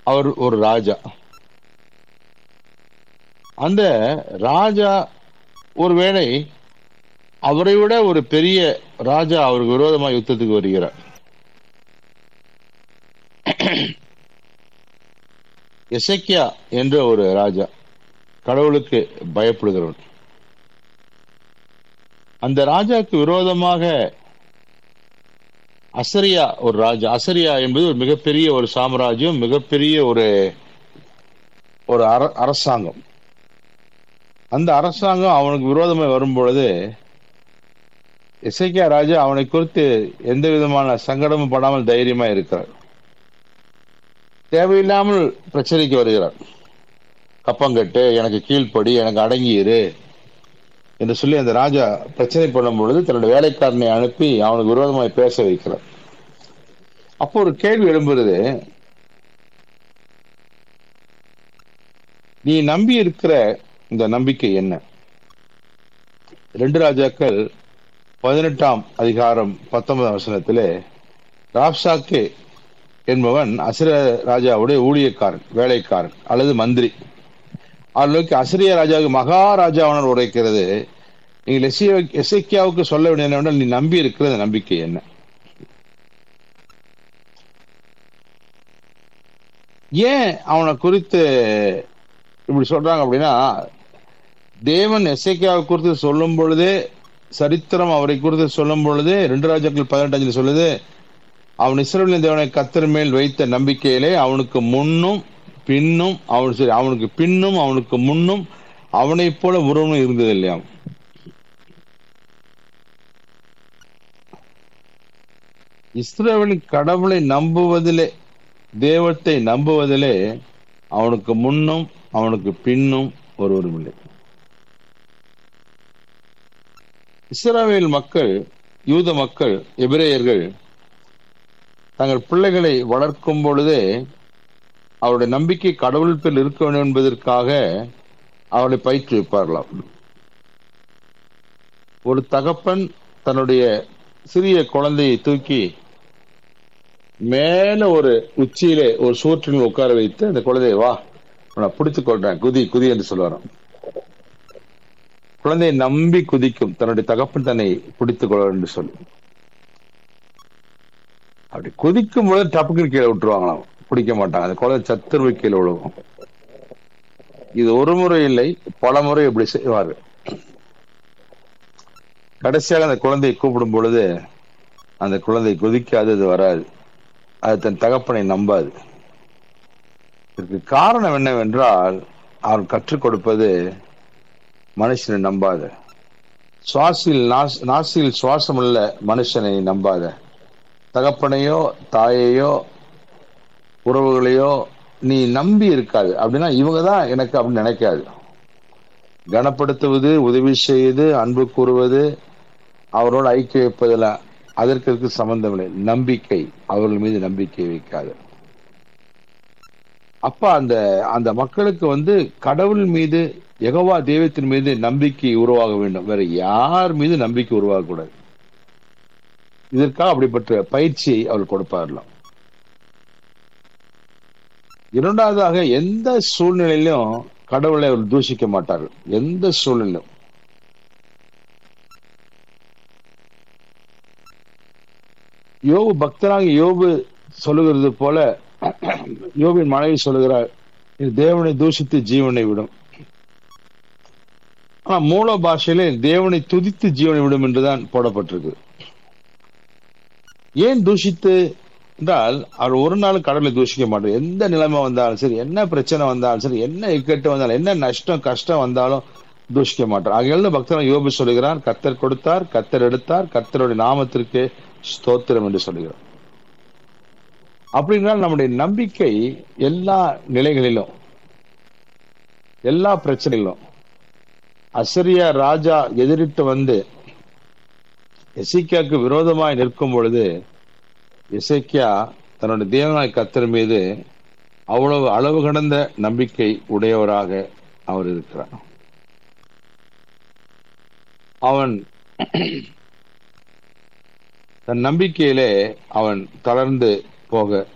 அவர் ஒரு ராஜா அந்த ராஜா ஒருவேளை அவரை விட ஒரு பெரிய ராஜா அவருக்கு விரோதமா யுத்தத்துக்கு வருகிறார் எசக்கியா என்ற ஒரு ராஜா கடவுளுக்கு பயப்படுகிறவன் அந்த ராஜாக்கு விரோதமாக அசரியா ஒரு ராஜா அசரியா என்பது ஒரு மிகப்பெரிய ஒரு சாம்ராஜ்யம் மிகப்பெரிய ஒரு ஒரு அர- அரசாங்கம் அந்த அரசாங்கம் அவனுக்கு விரோதமாக வரும் பொழுது இசைக்கியா ராஜா அவனை குறித்து எந்த விதமான சங்கடமும் படாமல் தைரியமா இருக்கிறார் தேவையில்லாமல் பிரச்சனைக்கு வருகிறார் கப்பங்கட்டு எனக்கு கீழ்ப்படி எனக்கு அடங்கியிரு என்று சொல்லி அந்த ராஜா பிரச்சனை பண்ணும் பொழுது தன்னுடைய வேலைக்காரனை அனுப்பி அவனுக்கு விரோதமாய் பேச வைக்கிறார் அப்போ ஒரு கேள்வி எழும்புறது நீ நம்பி இருக்கிற இந்த நம்பிக்கை என்ன ரெண்டு ராஜாக்கள் பதினெட்டாம் அதிகாரம் பத்தொன்பதாம் வசனத்திலே ராப்சாக்கே என்பவன் அசுர ராஜாவுடைய ஊழியக்காரன் வேலைக்காரன் அல்லது மந்திரி அவர்களுக்கு அசிரிய ராஜாவுக்கு மகாராஜாவனர் உரைக்கிறது நீங்கள் எஸ்ஐ எசைக்கியாவுக்கு சொல்ல வேண்டிய என்னவென்றால் நீ நம்பி இருக்கிற இந்த நம்பிக்கை என்ன ஏன் அவனை குறித்து இப்படி சொல்றாங்க அப்படின்னா தேவன் எசைக்கியாவை குறித்து சொல்லும் பொழுதே சரித்திரம் அவரை குறித்து சொல்லும் பொழுதே ரெண்டு ராஜாக்கள் பதினெட்டு சொல்லுது அவன் இஸ்ரவேலின் தேவனை கத்தர் மேல் வைத்த நம்பிக்கையிலே அவனுக்கு முன்னும் பின்னும் அவன் சரி அவனுக்கு பின்னும் அவனுக்கு முன்னும் அவனைப் போல உருவமும் இருந்தது இல்லையாம் இஸ்ரவேலின் கடவுளை நம்புவதிலே தேவத்தை நம்புவதிலே அவனுக்கு முன்னும் அவனுக்கு பின்னும் ஒருவரும் இல்லை இஸ்ரவேல் மக்கள் யூத மக்கள் எபிரேயர்கள் தங்கள் பிள்ளைகளை வளர்க்கும் பொழுதே அவருடைய நம்பிக்கை கடவுள் பேர் இருக்க வேண்டும் என்பதற்காக அவளை பயிற்றுவிப்பார்களாம் ஒரு தகப்பன் தன்னுடைய சிறிய குழந்தையை தூக்கி மேல ஒரு உச்சியிலே ஒரு சூற்றில் உட்கார வைத்து அந்த குழந்தையை வா நான் பிடித்துக் கொள்றேன் குதி குதி என்று சொல்லுவாராம் குழந்தையை நம்பி குதிக்கும் தன்னுடைய தகப்பன் தன்னை பிடித்துக் கொள்ள என்று சொல்லி அப்படி குதிக்கும் பொழுது டப்புக்கு கீழே விட்டுருவாங்களாம் பிடிக்க மாட்டாங்க அந்த குழந்தை சத்துருவை கீழே விழுகும் இது ஒரு முறை இல்லை பல முறை இப்படி செய்வார்கள் கடைசியாக அந்த குழந்தையை கூப்பிடும் பொழுது அந்த குழந்தை குதிக்காது அது வராது அது தன் தகப்பனை நம்பாது இதற்கு காரணம் என்னவென்றால் அவன் கற்றுக் கொடுப்பது மனுஷனை நம்பாத சுவாசில் நாஸ்- நாசியில் சுவாசமுள்ள மனுஷனை நம்பாத தகப்பனையோ தாயையோ உறவுகளையோ நீ நம்பி இருக்காது அப்படின்னா இவங்க தான் எனக்கு அப்படின்னு நினைக்காது கனப்படுத்துவது உதவி செய்வது அன்பு கூறுவது அவரோடு ஐக்கிய வைப்பதில் அதற்கு இருக்கு சம்பந்தம் இல்லை நம்பிக்கை அவர்கள் மீது நம்பிக்கை வைக்காது அப்ப அந்த அந்த மக்களுக்கு வந்து கடவுள் மீது யெகோவா தெய்வத்தின் மீது நம்பிக்கை உருவாக வேண்டும் வேற யார் மீது நம்பிக்கை உருவாகக்கூடாது இதற்காக அப்படிப்பட்ட பயிற்சியை அவர் கொடுப்பாரலாம் இரண்டாவதாக எந்த சூழ்நிலையிலும் கடவுளை அவர் தூஷிக்க மாட்டார்கள் எந்த சூழ்நிலையும் யோபு பக்தராக யோபு சொல்லுகிறது போல யோபின் மனைவி சொல்லுகிறார் "இது தேவனை தூஷித்து ஜீவனை விடும் ஆனா மூல பாஷையிலே தேவனை துதித்து ஜீவனை விடும் என்றுதான் போடப்பட்டிருக்கு ஏன் தூஷித்து என்றால் அவர் ஒரு நாள் கடவுளை தூஷிக்க மாட்டார் எந்த நிலைமை வந்தாலும் சரி என்ன பிரச்சனை வந்தாலும் சரி என்ன இக்கட்டு வந்தாலும் என்ன நஷ்டம் கஷ்டம் வந்தாலும் தூஷிக்க மாட்டார் ஆகையால பக்தன் யோபு சொல்லுகிறார் கத்தர் கொடுத்தார் கத்தர் எடுத்தார் கத்தருடைய நாமத்திற்கு ஸ்தோத்திரம் என்று சொல்லுகிறார் அப்படின்னா நம்முடைய நம்பிக்கை எல்லா நிலைகளிலும் எல்லா பிரச்சனைகளிலும் அசரியா ராஜா எதிரிட்டு வந்து எசைக்கியாவுக்கு விரோதமாய் நிற்கும் பொழுது எசைக்கியா தன்னுடைய தேவனாய் கத்தர் மீது அவ்வளவு அளவு கடந்த நம்பிக்கை உடையவராக அவர் இருக்கிறார் அவன் தன் நம்பிக்கையிலே அவன் தளர்ந்து போக